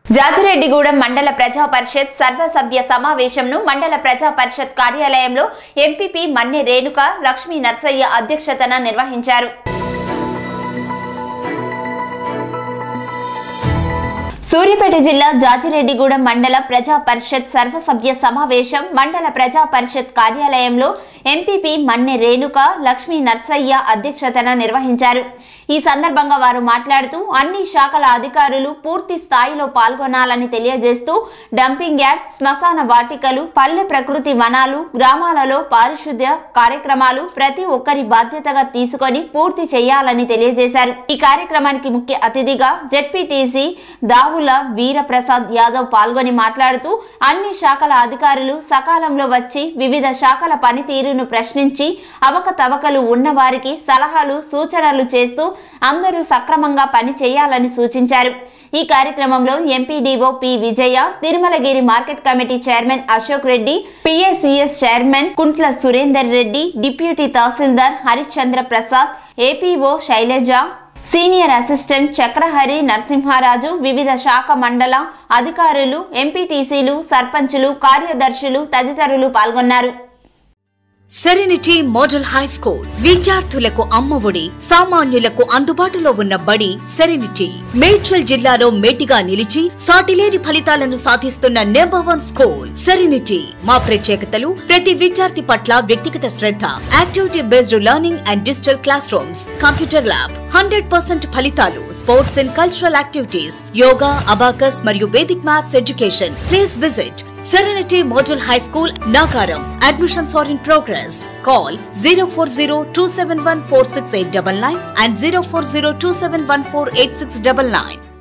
జాజిరెడ్డిగూడెం మండల ప్రజా పరిషత్ సర్వసభ్య సమావేశంను మండల ప్రజా పరిషత్ కార్యాలయంలో ఎంపీపీ మన్నె రేణుక లక్ష్మీ నర్సయ్య అధ్యక్షతన నిర్వహించారు సూర్యాపేట జిల్లా జాజిరెడ్డిగూడెం మండల ప్రజా పరిషత్ సర్వసభ్య సమావేశం మండల ప్రజా పరిషత్ కార్యాలయంలో ఎంపీపీ మన్నె రేణుక లక్ష్మీ నర్సయ్య అధ్యక్షతన నిర్వహించారు ఈ సందర్భంగా వారు మాట్లాడుతూ అన్ని శాఖల అధికారులు పూర్తి స్థాయిలో పాల్గొనాలని తెలియజేస్తూ డంపింగ్ యార్డ్ శ్మశాన వాటికలు పల్లె ప్రకృతి వనాలు గ్రామాలలో పారిశుద్ధ్య కార్యక్రమాలు ప్రతి ఒక్కరి బాధ్యతగా తీసుకొని పూర్తి చేయాలని తెలియజేశారు ఈ కార్యక్రమానికి ముఖ్య అతిథిగా జెడ్పీటీసీ దావుల వీరప్రసాద్ యాదవ్ పాల్గొని మాట్లాడుతూ అన్ని శాఖల అధికారులు సకాలంలో వచ్చి వివిధ శాఖల పనితీరును ప్రశ్నించి అవకతవకలు ఉన్న వారికి సలహాలు సూచనలు చేస్తూ అందరూ సక్రమంగా పని చేయాలని సూచించారు ఈ కార్యక్రమంలో MPDO P Vijaya Tirumalagiri market committee chairman Ashok Reddy PSCS chairman Kuntla Surender Reddy deputy tahsildar Harishchandra Prasad APO Shailaja senior assistant Chakrahari Narasimharaju వివిధ శాఖ మండల అధికారులు ఎంపీటీసీలు సర్పంచులు కార్యదర్శులు తదితరులు పాల్గొన్నారు సెరెనిటీ మోడల్ హై స్కూల్ విద్యార్థులకు అమ్మఒడి సామాన్యులకు అందుబాటులో ఉన్న బడి సెరెనిటీ మేడ్చల్ జిల్లాలో మేటిగా నిలిచి సాటిలేని ఫలితాలను సాధిస్తున్న నెంబర్ వన్ స్కూల్ సెరెనిటీ మా ప్రత్యేకతలు ప్రతి విద్యార్థి పట్ల వ్యక్తిగత శ్రద్ధ activity based learning and digital class rooms computer lab hundred percent ఫలితాలు sports and cultural activities yoga abacus మరియు Vedic maths education please visit Serenity Model High School, Nagaram. Admissions are in progress. Call 040 and 040